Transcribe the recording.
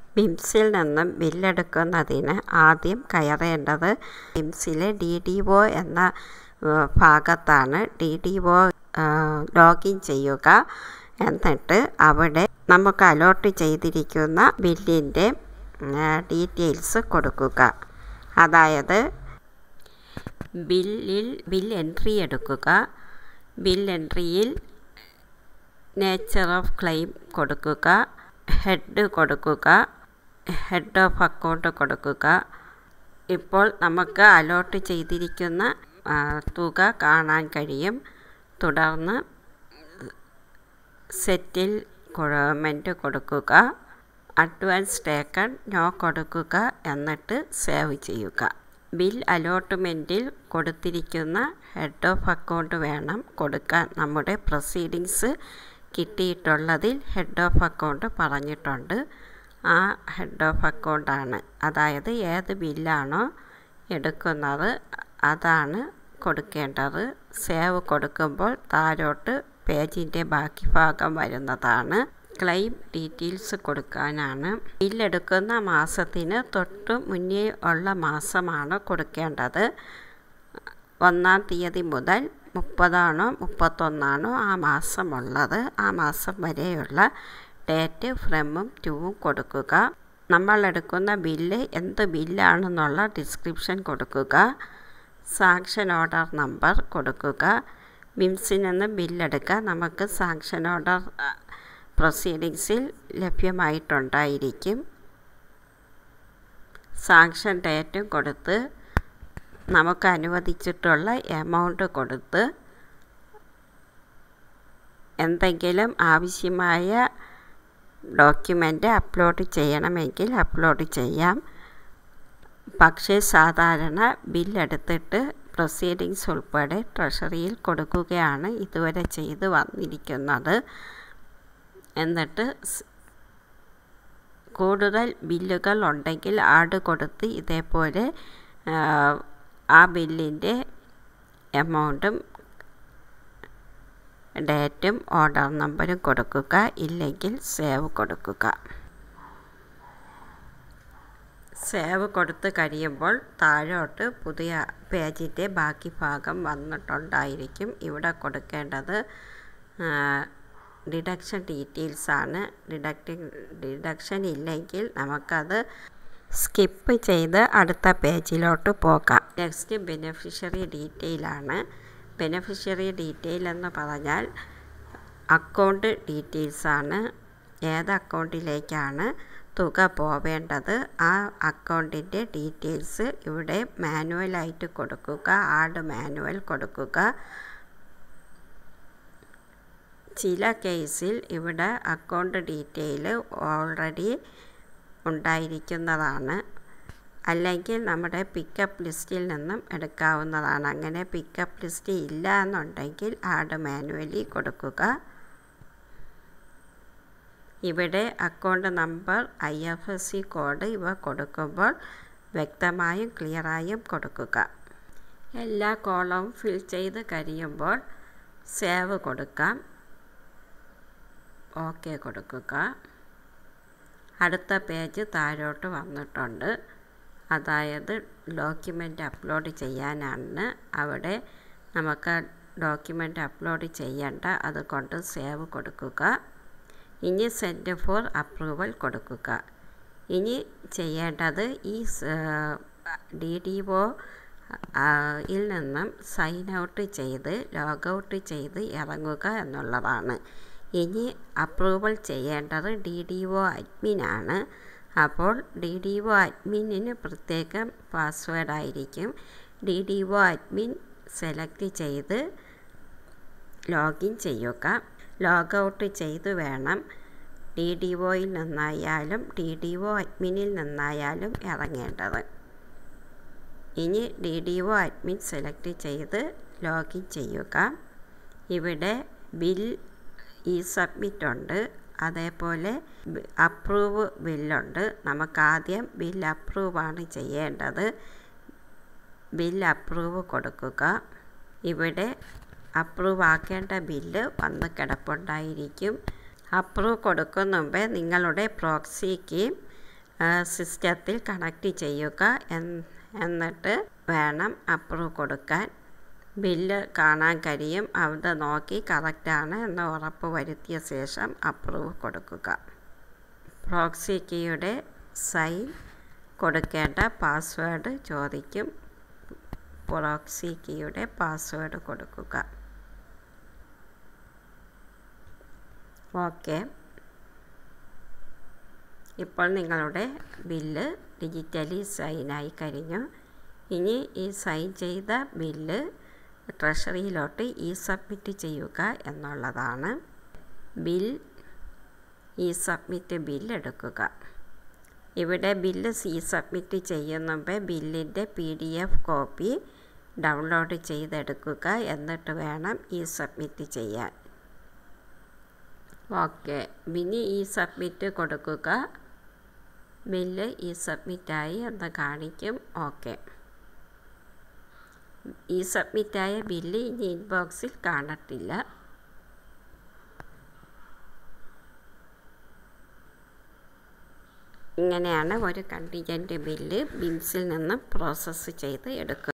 ബിംസിൽ നിന്നും ബില്ലെടുക്കുന്നതിന് ആദ്യം കയറേണ്ടത് ബിംസിലെ ഡി ഡി ഒ എന്ന ഏഹ്, ഭാഗത്താണ് ഡി ഡി ഒ ലോഗിൻ ചെയ്യുക എന്നിട്ട് അവിടെ നമുക്ക് അലോട്ട് ചെയ്തിരിക്കുന്ന ബില്ലിൻ്റെ ഡീറ്റെയിൽസ് കൊടുക്കുക അതായത് ബില്ലിൽ ബിൽ എൻട്രി എടുക്കുക ബിൽ എൻട്രിയിൽ നേച്ചർ ഓഫ് ക്ലെയിം കൊടുക്കുക ഹെഡ് കൊടുക്കുക ഹെഡ് ഓഫ് അക്കൗണ്ട് കൊടുക്കുക ഇപ്പോൾ നമുക്ക് അലോട്ട് ചെയ്തിരിക്കുന്ന ആ, തുക കാണാൻ കഴിയും തുടർന്ന് സെറ്റിൽ മെൻറ്റ് കൊടുക്കുക അഡ്വാൻസ് ടേക്കൺ നോ കൊടുക്കുക എന്നിട്ട് സേവ് ചെയ്യുക ബിൽ അലോട്ട്മെൻറ്റിൽ കൊടുത്തിരിക്കുന്ന ഹെഡ് ഓഫ് അക്കൗണ്ട് വേണം കൊടുക്കാൻ നമ്മുടെ പ്രൊസീഡിങ്സ് കിട്ടിയിട്ടുള്ളതിൽ ഹെഡ് ഓഫ് അക്കൗണ്ട് പറഞ്ഞിട്ടുണ്ട് ആ ഹെഡ് ഓഫ് അക്കൗണ്ടാണ് അതായത് ഏത് ബില്ലാണോ എടുക്കുന്നത് അതാണ് കൊടുക്കേണ്ടത് സേവ് കൊടുക്കുമ്പോൾ താഴോട്ട് പേജിൻ്റെ ബാക്കി ഭാഗം വരുന്നതാണ് ക്ലെയിം ഡീറ്റെയിൽസ് കൊടുക്കാനാണ് ബില്ലെടുക്കുന്ന മാസത്തിന് തൊട്ട് മുന്നേ ഉള്ള മാസമാണ് കൊടുക്കേണ്ടത് ഒന്നാം തീയതി മുതൽ മുപ്പതാണോ മുപ്പത്തൊന്നാണോ ആ മാസമുള്ളത് ആ മാസം വരെയുള്ള ഡേറ്റ് ഫ്രമും ടൂവും കൊടുക്കുക നമ്മൾ എടുക്കുന്ന ബില്ല് എന്ത് ബില്ലാണെന്നുള്ള ഡിസ്ക്രിപ്ഷൻ കൊടുക്കുക സാങ്ഷൻ ഓർഡർ നമ്പർ കൊടുക്കുക മിംസിൽ നിന്ന് ബില്ലെടുക്കുക നമുക്ക് സാങ്ഷൻ ഓർഡർ പ്രൊസീഡിങ്സിൽ ലഭ്യമായിട്ടുണ്ടായിരിക്കും സാങ്ഷൻ ഡേറ്റും കൊടുത്ത് നമുക്ക് അനുവദിച്ചിട്ടുള്ള എമൗണ്ട് കൊടുത്ത് എന്തെങ്കിലും ആവശ്യമായ ഡോക്യുമെൻ്റ് അപ്ലോഡ് ചെയ്യണമെങ്കിൽ അപ്ലോഡ് ചെയ്യാം പക്ഷേ സാധാരണ ബില്ലെടുത്തിട്ട് പ്രൊസീഡിങ്സ് ഉൾപ്പെടെ ട്രഷറിയിൽ കൊടുക്കുകയാണ് ഇതുവരെ ചെയ്തു വന്നിരിക്കുന്നത് എന്നിട്ട് സ് കൂടുതൽ ബില്ലുകൾ ഉണ്ടെങ്കിൽ ആഡ് കൊടുത്ത് ഇതേപോലെ ആ, ആ ബില്ലിൻ്റെ എമൗണ്ടും ഡേറ്റും ഓർഡർ നമ്പറും കൊടുക്കുക ഇല്ലെങ്കിൽ സേവ് കൊടുക്കുക സേവ് കൊടുത്ത് കഴിയുമ്പോൾ താഴോട്ട് പുതിയ പേജിൻ്റെ ബാക്കി ഭാഗം വന്നിട്ടുണ്ടായിരിക്കും ഇവിടെ കൊടുക്കേണ്ടത് ഡിഡക്ഷൻ ഡീറ്റെയിൽസ് ആണ് ഡിഡക്റ്റിംഗ് ഡിഡക്ഷൻ ഇല്ലെങ്കിൽ നമുക്കത് സ്കിപ്പ് ചെയ്ത് അടുത്ത പേജിലോട്ട് പോകാം നെക്സ്റ്റ് ബെനിഫിഷ്യറി ഡീറ്റെയിൽ ആണ് ബെനിഫിഷ്യറി ഡീറ്റെയിൽ എന്ന് പറഞ്ഞാൽ അക്കൗണ്ട് ഡീറ്റെയിൽസ് ആണ് ഏത് അക്കൗണ്ടിലേക്കാണ് തുക പോവേണ്ടത് ആ അക്കൗണ്ടിൻ്റെ ഡീറ്റെയിൽസ് ഇവിടെ മാനുവലായിട്ട് കൊടുക്കുക ആഡ് മാനുവൽ കൊടുക്കുക ചില കേസിൽ ഇവിടെ അക്കൗണ്ട് ഡീറ്റെയിൽ ഓൾറെഡി ഉണ്ടായിരിക്കുന്നതാണ് അല്ലെങ്കിൽ നമ്മുടെ പിക്കപ്പ് ലിസ്റ്റിൽ നിന്നും എടുക്കാവുന്നതാണ് അങ്ങനെ പിക്കപ്പ് ലിസ്റ്റ് ഇല്ല എന്നുണ്ടെങ്കിൽ ആഡ് മാനുവലി കൊടുക്കുക ഇവിടെ account number I F S C code ഇവ കൊടുക്കുമ്പോൾ വ്യക്തമായും ക്ലിയറായും കൊടുക്കുക എല്ലാ കോളവും ഫിൽ ചെയ്ത് കഴിയുമ്പോൾ സേവ് കൊടുക്കാം ഓക്കെ കൊടുക്കുക അടുത്ത പേജ് താഴോട്ട് വന്നിട്ടുണ്ട് അതായത് ഡോക്യുമെൻ്റ് അപ്ലോഡ് ചെയ്യാനാണ് അവിടെ നമുക്ക് ഡോക്യുമെൻ്റ് അപ്ലോഡ് ചെയ്യേണ്ട അതുകൊണ്ട് സേവ് കൊടുക്കുക ഇനി സെൻഡ് ഫോർ അപ്രൂവൽ കൊടുക്കുക ഇനി ചെയ്യേണ്ടത് ഈ ഡി ഡി ഒ യിൽ നിന്നും സൈൻ ഔട്ട് ചെയ്ത് ലോഗൗട്ട് ചെയ്ത് ഇറങ്ങുക എന്നുള്ളതാണ് ഇനി അപ്രൂവൽ ചെയ്യേണ്ടത് ഡി ഡി ഒ അഡ്മിനാണ് അപ്പോൾ ഡി ഡി ഒ അഡ്മിനിന് പ്രത്യേകം പാസ്വേഡ് ആയിരിക്കും D D O admin select ചെയ്ത് ലോഗിൻ ചെയ്യുക ലോഗൗട്ട് ചെയ്ത് വേണം ഡി ഡി ഒയിൽ നിന്നായാലും ഡി ഡി ഒ അഡ്മിനിൽ നിന്നായാലും ഇറങ്ങേണ്ടത് ഇനി D D O admin select ചെയ്ത് ലോഗിൻ ചെയ്യുക ഇവിടെ ബിൽ ഇ സബ്മിറ്റ് ഉണ്ട് അതേപോലെ അപ്രൂവ് ബില്ലുണ്ട് നമുക്ക് ആദ്യം ബിൽ അപ്രൂവാണ് ചെയ്യേണ്ടത് ബിൽ അപ്രൂവ് കൊടുക്കുക ഇവിടെ അപ്രൂവ് ആക്കേണ്ട ബില്ല് വന്ന് കിടപ്പുണ്ടായിരിക്കും അപ്രൂവ് കൊടുക്കുന്ന മുമ്പേ നിങ്ങളുടെ പ്രോക്സിക്ക് സിസ്റ്റത്തിൽ കണക്റ്റ് ചെയ്യുക എന്നിട്ട് വേണം അപ്രൂവ് കൊടുക്കാൻ ബില്ല് കാണാൻ കഴിയും അത് നോക്കി കറക്റ്റാണ് എന്ന് ഉറപ്പ് വരുത്തിയ ശേഷം അപ്രൂവ് കൊടുക്കുക പ്രോക്സി കീയുടെ സൈൻ കൊടുക്കേണ്ട പാസ്വേഡ് ചോദിക്കും പ്രോക്സി കീയുടെ പാസ്വേഡ് കൊടുക്കുക ഓക്കെ ഇപ്പോൾ നിങ്ങളുടെ ബില്ല് ഡിജിറ്റലി സൈനായി കഴിഞ്ഞു ഇനി ഈ സൈൻ ചെയ്ത ബില്ല് ട്രഷറിയിലോട്ട് ഇ സബ്മിറ്റ് ചെയ്യുക എന്നുള്ളതാണ് ബിൽ ഇ സബ്മിറ്റ് ബില്ല് എടുക്കുക ഇവിടെ ബില്ല് ഇ സബ്മിറ്റ് ചെയ്യുന്ന മുമ്പ് ബില്ലിൻ്റെ P D F copy download ചെയ്തെടുക്കുക എന്നിട്ട് വേണം ഇ സബ്മിറ്റ് ചെയ്യാൻ ഓക്കെ പിന്നെ ഇ സബ്മിറ്റ് കൊടുക്കുക ബില്ല് ഇ സബ്മിറ്റായി എന്ന് കാണിക്കും ഓക്കെ ഈ സബ്മിറ്റായ ബില്ല് ഇനി ഇൻബോക്സിൽ കാണത്തില്ല ഇങ്ങനെയാണ് ഒരു കണ്ടിജൻ്റ് ബില്ല് ബിംസിൽ നിന്ന് പ്രോസസ്സ് ചെയ്ത് എടുക്കുക